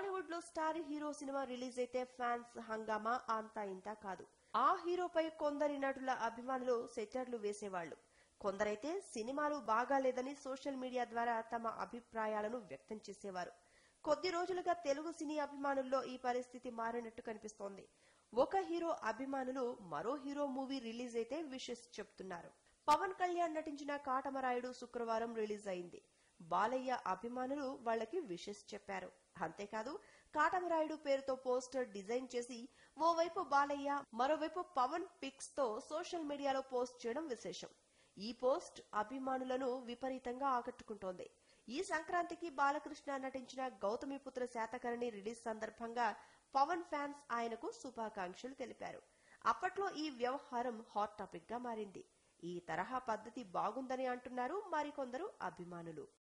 బాలీవుడ్ లో star hero cinema release అయితే fans హంగామా అంతా ఇంతా కాదు ఆ హీరోపై కొందరి నటుల అభిమానులు సెటర్లు వేసేవాళ్లు కొందరైతే సినిమాలు బాగాలేదని సోషల్ మీడియా ద్వారా తమ అభిప్రాయాలను వ్యక్తం చేసేవారు కొద్ది రోజులుగా తెలుగు సినీ అభిమానుల్లో ఈ పరిస్థితి మారినట్టు కనిపిస్తోంది ఒక హీరో అభిమానులు మరో హీరో మూవీ రిలీజ్ అయితే విషెస్ చెప్తున్నారు పవన్ కళ్యాణ్ నటించిన కాటమరాయుడు శుక్రవారం రిలీజ్ అయింది బాలయ్య అభిమానులు వాళ్ళకి విషెస్ చెప్పారు అంతేకాదు కాటమరాయుడు పేరుతో పోస్టర్ డిజైన్ చేసి ఓవైపు బాలయ్య మరోవైపు పవన్ పిక్స్ తో సోషల్ మీడియాలో పోస్ట్ చేయడం విశేషం ఈ పోస్ట్ అభిమానులను విపరీతంగా ఆకట్టుకుంటోంది ఈ సంక్రాంతికి బాలకృష్ణ నటించిన గౌతమిపుత్ర శాతకర్ణి రిలీజ్ సందర్భంగా పవన్ ఫ్యాన్స్ ఆయనకు శుభాకాంక్షలు తెలిపారు అప్పట్లో ఈ వ్యవహారం హాట్ టాపిక్ గా మారింది ఈ తరహా పద్ధతి బాగుందని అంటున్నారు మరికొందరు అభిమానులు